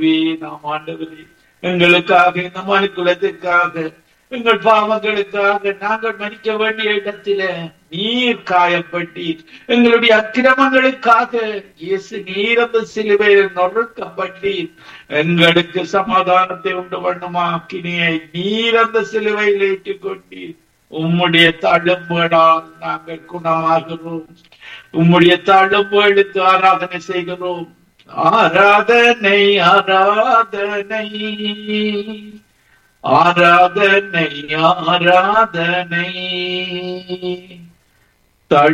நாம் ஆண்டவரே எங்களுக்காக இந்த மனுக்குலத்திற்காக எங்கள் பாவங்களுக்காக நாங்கள் மன்னிக்க வேண்டிய இடத்தில நீர் காயப்பட்டீர் எங்களுடைய அக்கிரமங்களுக்காக இயேசு நீர் அந்த சிலுவையில் நொறுக்கப்பட்டீர் எங்களுக்கு சமாதானத்தை உண்டு பண்ணுமா அக்கினியை நீர் அந்த சிலுவையில் ஏற்றுக் கொண்டீர் உம்முடைய தழும்புகளால் நாங்கள் குணமாகிறோம் உம்முடைய தழும்புகளுக்கு ஆராதனை செய்கிறோம் ஆராதனை ஆராதனை ஆராதனை ஆராதனை